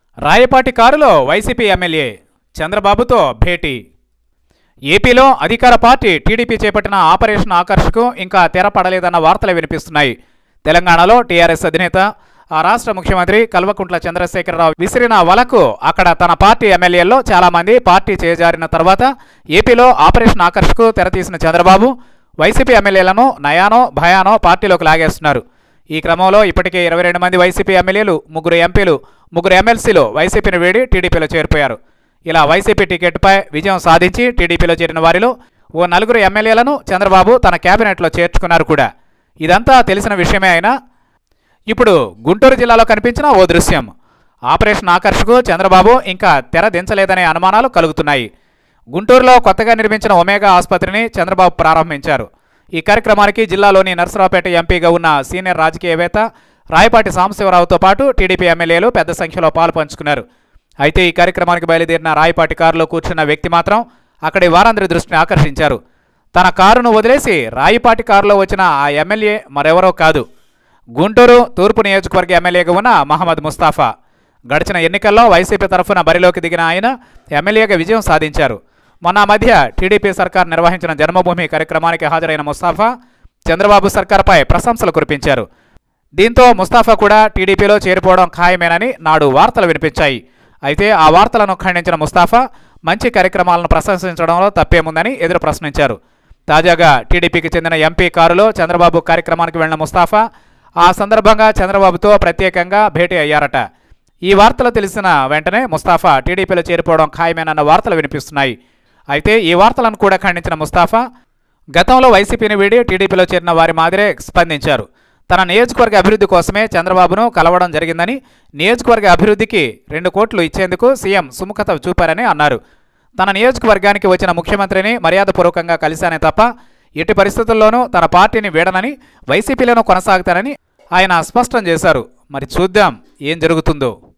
రాయపాటి కారులో YCP MLA చంద్రబాబుతో భేటీ ఏపీలో అధికార పార్టీ టీడీపీ చేపట్టిన ఆపరేషన్ ఆకర్షకు ఇంకా తెరపడలేదన్న వార్తలు వినిపిస్తున్నాయి తెలంగాణలో టీఆర్ఎస్ అధినేత ఆ రాష్ట్ర ముఖ్యమంత్రి కల్వకుంట్ల చంద్రశేఖరరావు విసిరిన వలకు అక్కడ తన పార్టీ ఎమ్మెల్యేల్లో చాలామంది పార్టీ చేజారిన తర్వాత ఏపీలో ఆపరేషన్ ఆకర్షకు తెరతీసిన చంద్రబాబు వైసీపీ ఎమ్మెల్యేలను నయానో భయానో పార్టీలోకి లాగేస్తున్నారు ఈ క్రమంలో ఇప్పటికే ఇరవై రెండు మంది వైసీపీ ఎమ్మెల్యేలు ముగ్గురు ఎంపీలు ముగ్గురు ఎమ్మెల్సీలు వైసీపీని వీడి టీడీపీలో చేరిపోయారు ఇలా వైసీపీ టికెట్పై విజయం సాధించి టీడీపీలో చేరిన వారిలో ఓ నలుగురు ఎమ్మెల్యేలను చంద్రబాబు తన కేబినెట్లో చేర్చుకున్నారు కూడా ఇదంతా తెలిసిన విషయమే అయినా ఇప్పుడు గుంటూరు జిల్లాలో కనిపించిన ఓ దృశ్యం ఆపరేషన్ ఆకర్షకు చంద్రబాబు ఇంకా తెర దించలేదనే అనుమానాలు కలుగుతున్నాయి గుంటూరులో కొత్తగా నిర్మించిన ఒమేగా ఆసుపత్రిని చంద్రబాబు ప్రారంభించారు ఈ కార్యక్రమానికి జిల్లాలోని నర్సరావుపేట ఎంపీగా ఉన్న సీనియర్ రాజకీయవేత్త రాయపాటి సాంబశివరావుతో పాటు టీడీపీ ఎమ్మెల్యేలు పెద్ద సంఖ్యలో పాలు పంచుకున్నారు అయితే ఈ కార్యక్రమానికి బయలుదేరిన రాయపాటి కారులో కూర్చున్న వ్యక్తి మాత్రం అక్కడి వారందరి దృష్టిని ఆకర్షించారు తన కారును వదిలేసి రాయపాటి కారులో వచ్చిన ఆ ఎమ్మెల్యే మరెవరో కాదు గుంటూరు తూర్పు నియోజకవర్గ ఎమ్మెల్యేగా ఉన్న మహమ్మద్ ముస్తాఫా గడిచిన ఎన్నికల్లో వైసీపీ తరఫున బరిలోకి దిగిన ఆయన ఎమ్మెల్యేగా విజయం సాధించారు మొన్న మధ్య టీడీపీ సర్కార్ నిర్వహించిన జన్మభూమి కార్యక్రమానికి హాజరైన ముస్తాఫా చంద్రబాబు సర్కార్పై ప్రశంసలు కురిపించారు దీంతో ముస్తాఫా కూడా టీడీపీలో చేరిపోవడం ఖాయమేనని నాడు వార్తలు వినిపించాయి అయితే ఆ వార్తలను ఖండించిన ముస్తాఫా మంచి కార్యక్రమాలను ప్రశంసించడంలో తప్పేముందని ఎదురు ప్రశ్నించారు తాజాగా టీడీపీకి చెందిన ఎంపీ కారులో చంద్రబాబు కార్యక్రమానికి వెళ్లిన ముస్తాఫా ఆ సందర్భంగా చంద్రబాబుతో ప్రత్యేకంగా భేటీ అయ్యారట ఈ వార్తలు తెలిసిన వెంటనే ముస్తాఫా టీడీపీలో చేరిపోవడం ఖాయమేనన్న వార్తలు వినిపిస్తున్నాయి అయితే ఈ వార్తలను కూడా ఖండించిన ముస్తాఫా గతంలో వైసీపీని వీడి టీడీపీలో చేరిన వారి మాదిరే స్పందించారు తన నియోజకవర్గ అభివృద్ధి కోసమే చంద్రబాబును కలవడం జరిగిందని నియోజకవర్గ అభివృద్ధికి రెండు కోట్లు ఇచ్చేందుకు సీఎం సుముఖత చూపారని అన్నారు తన నియోజకవర్గానికి వచ్చిన ముఖ్యమంత్రిని మర్యాదపూర్వకంగా కలిశానే తప్ప ఎట్టి పరిస్థితుల్లోనూ తన పార్టీని వీడనని వైసీపీలోనూ కొనసాగుతానని ఆయన స్పష్టం చేశారు మరి చూద్దాం ఏం జరుగుతుందో